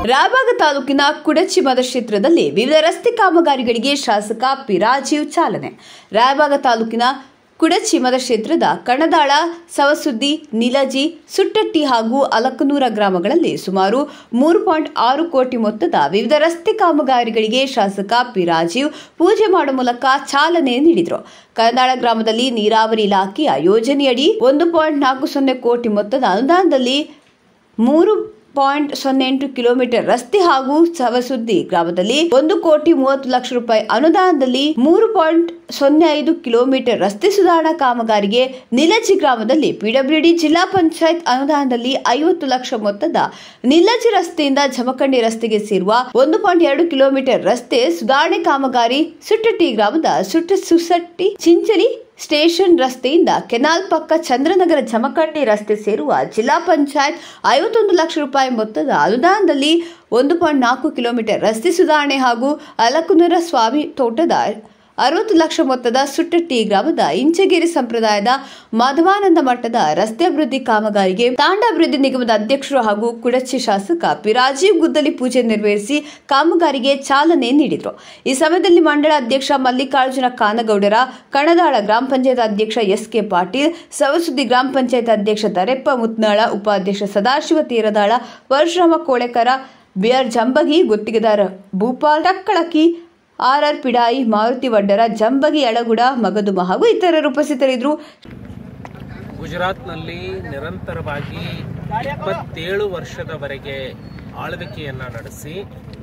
ರಾಯಬಾಗ ತಾಲೂಕಿನ ಕುಡಚಿ ಮತಕ್ಷೇತ್ರದಲ್ಲಿ ವಿವಿಧ ರಸ್ತೆ ಕಾಮಗಾರಿಗಳಿಗೆ ಶಾಸಕ ಪಿ ರಾಜೀವ್ ಚಾಲನೆ ರಾಯಬಾಗ ತಾಲೂಕಿನ ಕುಡಚಿ ಮತಕ್ಷೇತ್ರದ ಕಣದಾಳ ಸವಸುದ್ದಿ ನಿಲಜಿ ಸುಟ್ಟಟ್ಟಿ ಹಾಗೂ ಅಲಕನೂರ ಗ್ರಾಮಗಳಲ್ಲಿ ಸುಮಾರು ಮೂರು ಪಾಯಿಂಟ್ ಆರು ಕೋಟಿ ಮೊತ್ತದ ವಿವಿಧ ರಸ್ತೆ ಕಾಮಗಾರಿಗಳಿಗೆ ಶಾಸಕ ಪಿ ರಾಜೀವ್ ಪೂಜೆ ಮಾಡುವ ಮೂಲಕ ಚಾಲನೆ ನೀಡಿದರು ಕಣದಾಳ ಗ್ರಾಮದಲ್ಲಿ ನೀರಾವರಿ ಇಲಾಖೆಯ ಯೋಜನೆಯಡಿ ಒಂದು ಪಾಯಿಂಟ್ ನಾಲ್ಕು ಸೊನ್ನೆ ಕೋಟಿ ಮೊತ್ತದ ಅನುದಾನದಲ್ಲಿ ಮೂರು ಪಾಯಿಂಟ್ ಸೊನ್ನೆ ಎಂಟು ಕಿಲೋಮೀಟರ್ ರಸ್ತೆ ಹಾಗೂ ಸವಸುದ್ದಿ ಗ್ರಾಮದಲ್ಲಿ ಒಂದು ಕೋಟಿ ಮೂವತ್ತು ಲಕ್ಷ ರೂಪಾಯಿ ಅನುದಾನದಲ್ಲಿ ಮೂರು ಪಾಯಿಂಟ್ ಸೊನ್ನೆ ಐದು ಕಿಲೋಮೀಟರ್ ರಸ್ತೆ ಸುಧಾರಣಾ ಕಾಮಗಾರಿಗೆ ನಿಲಜಿ ಗ್ರಾಮದಲ್ಲಿ ಪಿಡಬ್ಲ್ಯೂಡಿ ಜಿಲ್ಲಾ ಪಂಚಾಯತ್ ಅನುದಾನದಲ್ಲಿ ಐವತ್ತು ಲಕ್ಷ ಮೊತ್ತದ ನಿಲಜಿ ರಸ್ತೆಯಿಂದ ಜಮಖಂಡಿ ರಸ್ತೆಗೆ ಸೇರುವ ಒಂದು ಪಾಯಿಂಟ್ ಎರಡು ಕಿಲೋಮೀಟರ್ ರಸ್ತೆ ಸುಧಾರಣೆ ಕಾಮಗಾರಿ ಸುಟ್ಟಟ್ಟಿ ಗ್ರಾಮದ ಸುಟ್ಟ ಸುಸಟ್ಟಿ ಚಿಂಚಲಿ ಸ್ಟೇಷನ್ ರಸ್ತೆಯಿಂದ ಕೆನಾಲ್ ಪಕ್ಕ ಚಂದ್ರನಗರ ಜಮಖಂಡಿ ರಸ್ತೆ ಸೇರುವ ಜಿಲ್ಲಾ ಪಂಚಾಯತ್ ಐವತ್ತೊಂದು ಲಕ್ಷ ರೂಪಾಯಿ ಮೊತ್ತದ ಅನುದಾನದಲ್ಲಿ ಒಂದು ಪಾಯಿಂಟ್ ನಾಲ್ಕು ಕಿಲೋಮೀಟರ್ ರಸ್ತೆ ಸುಧಾರಣೆ ಹಾಗೂ ಅಲಕುನೂರ ಸ್ವಾಮಿ ತೋಟದ ಅರವತ್ತು ಲಕ್ಷ ಮೊತ್ತದ ಸುಟ್ಟಟ್ಟಿ ಗ್ರಾಮದ ಇಂಚಗೇರಿ ಸಂಪ್ರದಾಯದ ಮಾಧವಾನಂದ ಮಠದ ರಸ್ತೆ ಅಭಿವೃದ್ಧಿ ಕಾಮಗಾರಿಗೆ ತಾಂಡ ಅಭಿವೃದ್ಧಿ ನಿಗಮದ ಅಧ್ಯಕ್ಷರು ಹಾಗೂ ಕುಡಚಿ ಶಾಸಕ ಪಿ ರಾಜೀವ್ ಗುದ್ದಲಿ ಪೂಜೆ ನೆರವೇರಿಸಿ ಕಾಮಗಾರಿಗೆ ಚಾಲನೆ ನೀಡಿದರು ಈ ಸಮಯದಲ್ಲಿ ಮಂಡಳ ಅಧ್ಯಕ್ಷ ಮಲ್ಲಿಕಾರ್ಜುನ ಕಾನಗೌಡರ ಕಣದಾಳ ಗ್ರಾಮ ಪಂಚಾಯತ್ ಅಧ್ಯಕ್ಷ ಎಸ್ ಕೆ ಪಾಟೀಲ್ ಸವಸುದ್ದಿ ಗ್ರಾಮ ಪಂಚಾಯತ್ ಅಧ್ಯಕ್ಷ ದರೆಪ್ಪ ಮುತ್ನಾಳ ಉಪಾಧ್ಯಕ್ಷ ಸದಾಶಿವ ತೀರದಾಳ ಪರಶುರಾಮ ಕೋಳೆಕರ ಬಿಆರ್ ಜಂಬಗಿ ಗುತ್ತಿಗೆದಾರ ಭೂಪಾಲ್ ಟಕ್ಕಳಕಿ ಆರ್ ಆರ್ ಪಿಡಾಯಿ ಮಾರುತಿ ವಡ್ಡರ ಜಂಬಗಿ ಅಳಗುಡ ಮಗದುಮ ಹಾಗೂ ಇತರರು ಉಪಸ್ಥಿತರಿದ್ದರು ಗುಜರಾತ್ನಲ್ಲಿ ನಿರಂತರವಾಗಿ ಇಪ್ಪತ್ತೇಳು ವರ್ಷದವರೆಗೆ ಆಳ್ವಿಕೆಯನ್ನು ನಡೆಸಿ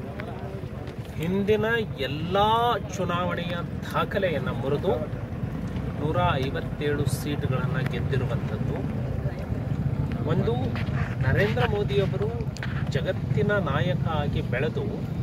ಹಿಂದಿನ ಎಲ್ಲ ಚುನಾವಣೆಯ ದಾಖಲೆಯನ್ನು ಮುರಿದು ನೂರ ಐವತ್ತೇಳು ಸೀಟ್ಗಳನ್ನು ಗೆದ್ದಿರುವಂಥದ್ದು ಒಂದು ನರೇಂದ್ರ ಮೋದಿಯವರು ಜಗತ್ತಿನ ನಾಯಕ ಆಗಿ ಬೆಳೆದು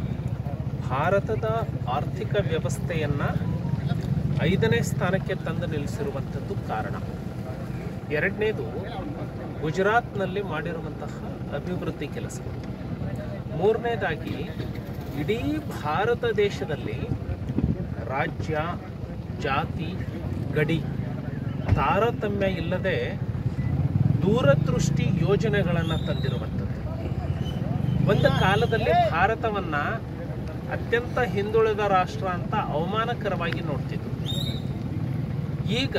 ಭಾರತದ ಆರ್ಥಿಕ ವ್ಯವಸ್ಥೆಯನ್ನು ಐದನೇ ಸ್ಥಾನಕ್ಕೆ ತಂದು ನಿಲ್ಲಿಸಿರುವಂಥದ್ದು ಕಾರಣ ಎರಡನೇದು ಗುಜರಾತ್ನಲ್ಲಿ ಮಾಡಿರುವಂತಹ ಅಭಿವೃದ್ಧಿ ಕೆಲಸಗಳು ಮೂರನೇದಾಗಿ ಇಡೀ ಭಾರತ ದೇಶದಲ್ಲಿ ರಾಜ್ಯ ಜಾತಿ ಗಡಿ ತಾರತಮ್ಯ ಇಲ್ಲದೆ ದೂರದೃಷ್ಟಿ ಯೋಜನೆಗಳನ್ನು ತಂದಿರುವಂಥದ್ದು ಒಂದು ಕಾಲದಲ್ಲಿ ಭಾರತವನ್ನ ಅತ್ಯಂತ ಹಿಂದುಳಿದ ರಾಷ್ಟ್ರ ಅಂತ ಅವಮಾನಕರವಾಗಿ ನೋಡ್ತಿದ್ರು ಈಗ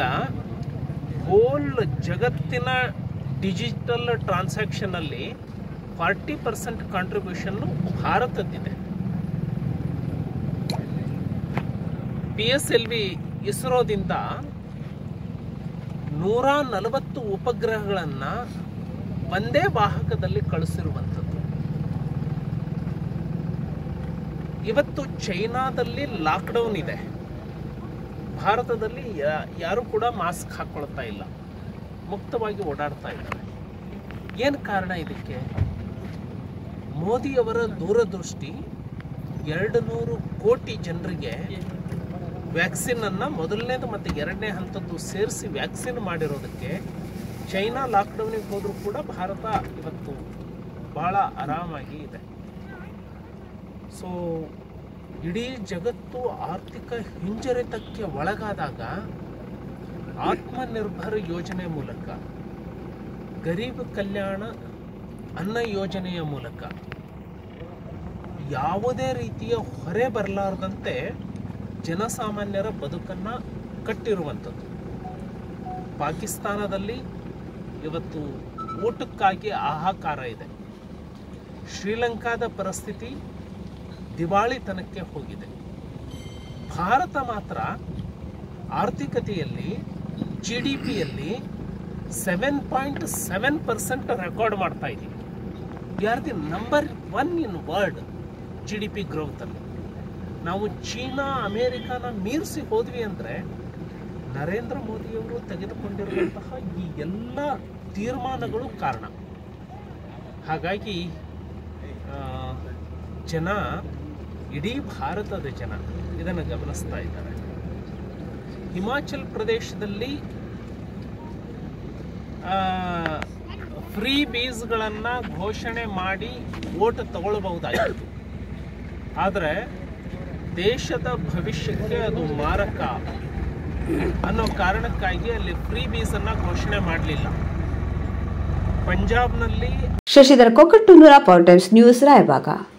ಹೋಲ್ ಜಗತ್ತಿನ ಡಿಜಿಟಲ್ ಟ್ರಾನ್ಸಾಕ್ಷನ್ ಅಲ್ಲಿ ಫಾರ್ಟಿ ಪರ್ಸೆಂಟ್ ಕಾಂಟ್ರಿಬ್ಯೂಷನ್ ಭಾರತದ್ದಿದೆ ಪಿ ಎಸ್ ಎಲ್ ವಿ ಇಸ್ರೋದಿಂದ ನೂರ ನಲವತ್ತು ಉಪಗ್ರಹಗಳನ್ನ ಒಂದೇ ವಾಹಕದಲ್ಲಿ ಕಳಿಸಿರುವಂಥದ್ದು ಇವತ್ತು ಚೈನಾದಲ್ಲಿ ಲಾಕ್ಡೌನ್ ಇದೆ ಭಾರತದಲ್ಲಿ ಯಾ- ಯಾರು ಕೂಡ ಮಾಸ್ಕ್ ಹಾಕೊಳ್ತಾ ಇಲ್ಲ ಮುಕ್ತವಾಗಿ ಓಡಾಡ್ತಾ ಇದ್ದಾರೆ ಏನು ಕಾರಣ ಇದಕ್ಕೆ ಮೋದಿಯವರ ದೂರದೃಷ್ಟಿ ಎರಡು ನೂರು ಕೋಟಿ ಜನರಿಗೆ ವ್ಯಾಕ್ಸಿನ್ ಅನ್ನ ಮೊದಲನೇದು ಮತ್ತು ಎರಡನೇ ಹಂತದ್ದು ಸೇರಿಸಿ ವ್ಯಾಕ್ಸಿನ್ ಮಾಡಿರೋದಕ್ಕೆ ಚೈನಾ ಲಾಕ್ಡೌನಿಗೆ ಹೋದರೂ ಕೂಡ ಭಾರತ ಇವತ್ತು ಬಹಳ ಆರಾಮಾಗಿ ಇದೆ ಸೊ ಇಡೀ ಜಗತ್ತು ಆರ್ಥಿಕ ಹಿಂಜರಿತಕ್ಕೆ ಒಳಗಾದಾಗ ಆತ್ಮನಿರ್ಭರ ಯೋಜನೆ ಮೂಲಕ ಗರೀಬ್ ಕಲ್ಯಾಣ ಅನ್ನ ಯೋಜನೆಯ ಮೂಲಕ ಯಾವುದೇ ರೀತಿಯ ಹೊರೆ ಬರಲಾರದಂತೆ ಜನಸಾಮಾನ್ಯರ ಬದುಕನ್ನು ಕಟ್ಟಿರುವಂಥದ್ದು ಪಾಕಿಸ್ತಾನದಲ್ಲಿ ಇವತ್ತು ಊಟಕ್ಕಾಗಿ ಹಾಹಾಕಾರ ಇದೆ ಶ್ರೀಲಂಕಾದ ಪರಿಸ್ಥಿತಿ ದಿವಾಳಿತನಕ್ಕೆ ಹೋಗಿದೆ ಭಾರತ ಮಾತ್ರ ಆರ್ಥಿಕತೆಯಲ್ಲಿ ಜಿ ಡಿ ಪಿಯಲ್ಲಿ seven point seven percent record ಮಾಡ್ತಾ ಇದ್ದೀವಿ we are the number one in world G D P ಗ್ರೋತಲ್ಲಿ ನಾವು ಚೀನಾ ಅಮೇರಿಕಾನ ಮೀರಿಸಿ ಹೋದ್ವಿ ಅಂದರೆ ನರೇಂದ್ರ ಮೋದಿಯವರು ತೆಗೆದುಕೊಂಡಿರುವಂತಹ ಈ ಎಲ್ಲ ತೀರ್ಮಾನಗಳು ಕಾರಣ ಹಾಗಾಗಿ ಆ, ಜನ ಇಡೀ ಭಾರತದ ಜನ ಇದನ್ನು ಗಮನಿಸ್ತಾ ಇದ್ದಾರೆ ಹಿಮಾಚಲ್ ಪ್ರದೇಶದಲ್ಲಿ ಫ್ರೀ ಬೀಸ್ಗಳನ್ನು ಘೋಷಣೆ ಮಾಡಿ ಓಟ್ ತಗೊಳ್ಬಹುದಾಗಿತ್ತು ಆದರೆ ದೇಶದ ಭವಿಷ್ಯಕ್ಕೆ ಅದು ಮಾರಕ ಅನ್ನೋ ಕಾರಣಕ್ಕಾಗಿ ಅಲ್ಲಿ ಫ್ರೀ ಬೀಸನ್ನು ಘೋಷಣೆ ಮಾಡಲಿಲ್ಲ ಪಂಜಾಬ್ನಲ್ಲಿ ಶಶಿಧರ್ ಕೊಕ್ಕಟ್ಟುನೂರ ಪವರ್ ಟೈಮ್ಸ್ ನ್ಯೂಸ್ ರಾಯಬಾಗ